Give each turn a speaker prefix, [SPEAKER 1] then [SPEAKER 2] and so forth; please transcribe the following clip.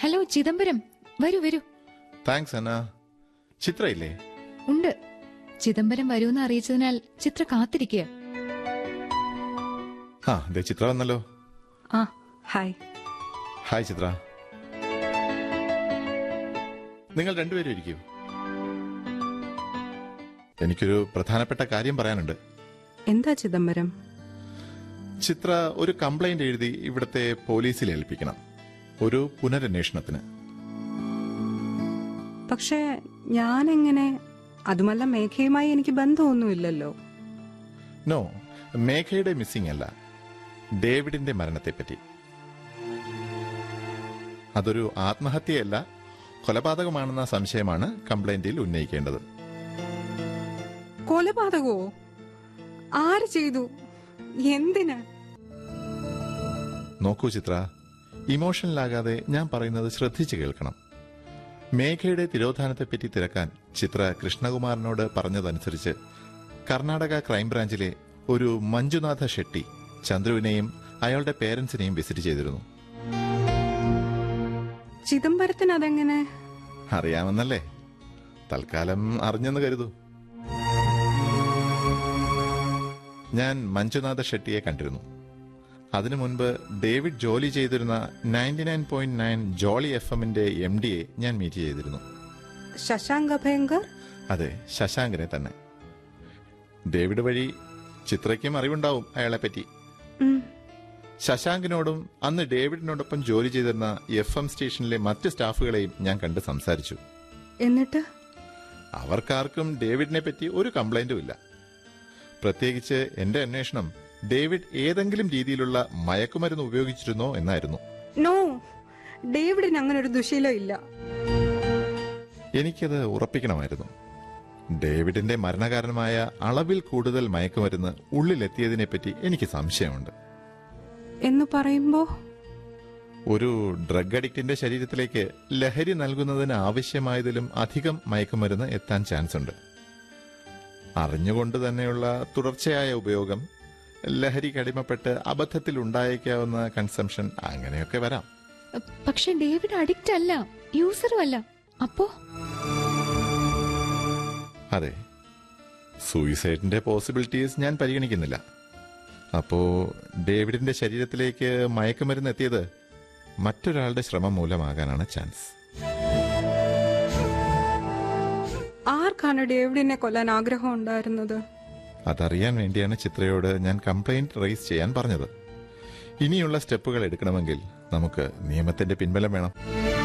[SPEAKER 1] Hello Chidambaram വരൂ വരൂ
[SPEAKER 2] thanks അന്ന ചിത്ര ഇല്ലേ
[SPEAKER 1] ഉണ്ട് ചിദംബരം വരൂന്ന് അറിയിച്ചതിനാൽ ചിത്ര കാത്തിരിക്കുക
[SPEAKER 2] ആ ദേ ചിത്ര വന്നല്ലോ
[SPEAKER 3] ആ ഹായ്
[SPEAKER 2] ഹായ് ചിത്ര നിങ്ങൾ രണ്ടുപേരും ഇരിക്കൂ എനിക്കൊരു പ്രധാനപ്പെട്ട കാര്യം പറയാനുണ്ട്
[SPEAKER 3] എന്താ ചിദംബരം
[SPEAKER 2] ചിത്ര ഒരു കംപ്ലൈന്റ് എഴുതി ഇവിടുത്തെ പോലീസിൽ ഏൽപ്പിക്കണം ഒരു പുനരന്വേഷണത്തിന്
[SPEAKER 3] പക്ഷേ ഞാനെങ്ങനെ അതുമല്ല മേഘയുമായി എനിക്ക് ബന്ധമൊന്നുമില്ലല്ലോ
[SPEAKER 2] നോ മേഘയുടെ മിസ്സിംഗ് അല്ല ഡേവിഡിന്റെ മരണത്തെപ്പറ്റി അതൊരു ആത്മഹത്യയല്ല കൊലപാതകമാണെന്ന സംശയമാണ് കംപ്ലൈന്റിൽ ഉന്നയിക്കേണ്ടത്
[SPEAKER 3] കൊലപാതകോ ആര് ചെയ്തു എന്തിന്
[SPEAKER 2] നോക്കൂ ചിത്ര ഇമോഷണലാകാതെ ഞാൻ പറയുന്നത് ശ്രദ്ധിച്ചു കേൾക്കണം മേഘയുടെ തിരോധാനത്തെപ്പറ്റി തിരക്കാൻ ചിത്ര കൃഷ്ണകുമാറിനോട് പറഞ്ഞതനുസരിച്ച് കർണാടക ക്രൈംബ്രാഞ്ചിലെ ഒരു മഞ്ജുനാഥ ഷെട്ടി ചന്ദ്രുവിനെയും അയാളുടെ പേരൻസിനെയും വിസിറ്റ് ചെയ്തിരുന്നു
[SPEAKER 3] ചിദംബരത്തിന് അതെങ്ങനെ
[SPEAKER 2] അറിയാമെന്നല്ലേ തൽക്കാലം അറിഞ്ഞെന്ന് കരുതൂ ഞാൻ മഞ്ജുനാഥ ഷെട്ടിയെ കണ്ടിരുന്നു അതിനു മുൻപ് ഡേവിഡ് ജോലി ചെയ്തിരുന്ന ninety nine point nine jolly F എമ്മിന്റെ എം ഡിയെ ഞാൻ മീറ്റ് ചെയ്തിരുന്നു
[SPEAKER 3] ശശാങ്ക് അഭയങ്കർ
[SPEAKER 2] അതെ ശശാങ്കിനെ തന്നെ ഡേവിഡ് വഴി ചിത്രയ്ക്കും അറിവുണ്ടാവും അയാളെപ്പറ്റി
[SPEAKER 3] ഉം.
[SPEAKER 2] ശശാങ്കിനോടും അന്ന് ഡേവിഡിനോടൊപ്പം ജോലി ചെയ്തിരുന്ന എഫ് എം സ്റ്റേഷനിലെ മറ്റ് സ്റ്റാഫുകളെയും ഞാൻ കണ്ട് സംസാരിച്ചു
[SPEAKER 3] എന്നിട്ട്
[SPEAKER 2] അവർക്കാർക്കും ഡേവിഡിനെ പറ്റി ഒരു കംപ്ലൈന്റും ഇല്ല പ്രത്യേകിച്ച് എന്റെ അന്വേഷണം ഡേവിഡ് ഏതെങ്കിലും രീതിയിലുള്ള മയക്കുമരുന്ന് ഉപയോഗിച്ചിരുന്നോ എന്നായിരുന്നു
[SPEAKER 3] നോ ഡേവിഡിന് അങ്ങനെ ഒരു ദുശീലം ഇല്ല
[SPEAKER 2] എനിക്കത് ഉറപ്പിക്കണമായിരുന്നു ഡേവിഡിന്റെ മരണകാരണമായ അളവിൽ കൂടുതൽ മയക്കുമരുന്ന് ഉള്ളിലെത്തിയതിനെപ്പറ്റി എനിക്ക് സംശയമുണ്ട്
[SPEAKER 3] എന്ന് പറയുമ്പോ
[SPEAKER 2] ഒരു ഡ്രഗ് അഡിക്റ്റിന്റെ ശരീരത്തിലേക്ക് ലഹരി നൽകുന്നതിന് ആവശ്യമായതിലും അധികം മയക്കുമരുന്ന് എത്താൻ ചാൻസ് ഉണ്ട് അറിഞ്ഞുകൊണ്ട് തന്നെയുള്ള തുടർച്ചയായ ഉപയോഗം ലഹരിക്ക് അടിമപ്പെട്ട് അബദ്ധത്തിൽ ഉണ്ടായേക്കാവുന്ന കൺസംഷൻ അങ്ങനെയൊക്കെ വരാം
[SPEAKER 1] പക്ഷെ ഡേവിഡ് അഡിക്റ്റ് അല്ല യൂസറും അല്ല അപ്പോ
[SPEAKER 2] അതെ സൂയിസൈഡിന്റെ പോസിബിലിറ്റീസ് ഞാൻ പരിഗണിക്കുന്നില്ല അപ്പോ ഡേവിഡിന്റെ ശരീരത്തിലേക്ക് മയക്കുമരുന്ന് എത്തിയത് മറ്റൊരാളുടെ ശ്രമം മൂലമാകാനാണ് ചാൻസ്
[SPEAKER 3] ആർക്കാണ് ഡേവിഡിനെ കൊല്ലാൻ ആഗ്രഹം ഉണ്ടായിരുന്നത്
[SPEAKER 2] അതറിയാൻ വേണ്ടിയാണ് ചിത്രയോട് ഞാൻ കംപ്ലൈന്റ് റേസ് ചെയ്യാൻ പറഞ്ഞത് ഇനിയുള്ള സ്റ്റെപ്പുകൾ എടുക്കണമെങ്കിൽ നമുക്ക് നിയമത്തിന്റെ പിൻബലം വേണം